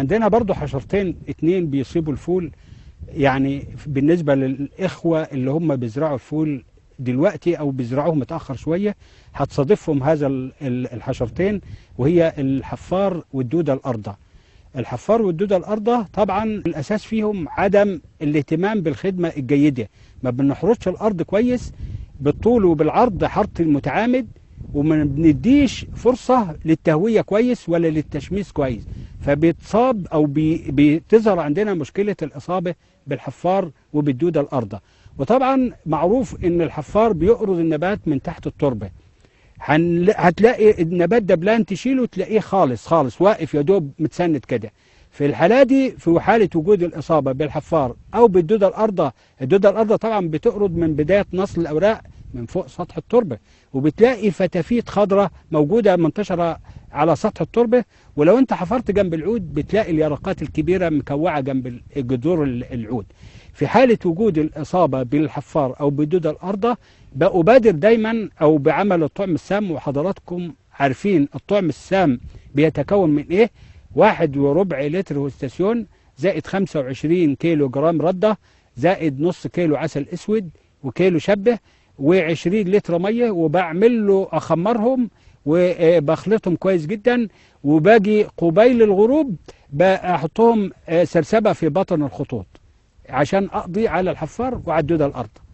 عندنا برضو حشرتين اتنين بيصيبوا الفول يعني بالنسبة للإخوة اللي هم بيزرعوا الفول دلوقتي أو بيزرعوه متأخر شوية هتصادفهم هذا ال- ال- الحشرتين وهي الحفار والدودة الأرضى الحفار والدودة الأرضى طبعا الأساس فيهم عدم الاهتمام بالخدمة الجيدة ما بنحرطش الأرض كويس بالطول وبالعرض حرط متعامد وما بنديش فرصة للتهوية كويس ولا للتشميس كويس فبيتصاب أو بي بتظهر عندنا مشكلة الإصابة بالحفار وبالدودة الأرضى وطبعا معروف إن الحفار بيقرض النبات من تحت التربة هن... هتلاقي النبات ده بلان تشيله تلاقيه خالص خالص واقف يا دوب متسند كده في الحالة دي في حالة وجود الإصابة بالحفار أو بالدودة الأرضى الدودة الأرضى طبعا بتقرض من بداية نصل الأوراق من فوق سطح التربة وبتلاقي فتافيت خضراء موجودة منتشرة على سطح التربة ولو انت حفرت جنب العود بتلاقي اليرقات الكبيرة مكوعة جنب جذور العود في حالة وجود الإصابة بالحفار أو بالدودة الأرضى بأبادر دايما أو بعمل الطعم السام وحضراتكم عارفين الطعم السام بيتكون من إيه واحد وربع لتر هوستاسيون زائد 25 كيلو جرام ردة زائد نص كيلو عسل أسود وكيلو شبه و20 لتر مية وبعمل له أخمرهم وبخلطهم كويس جدا وباجي قبيل الغروب بحطهم سرسبة في بطن الخطوط عشان أقضي على الحفار وعلى الدودة الأرض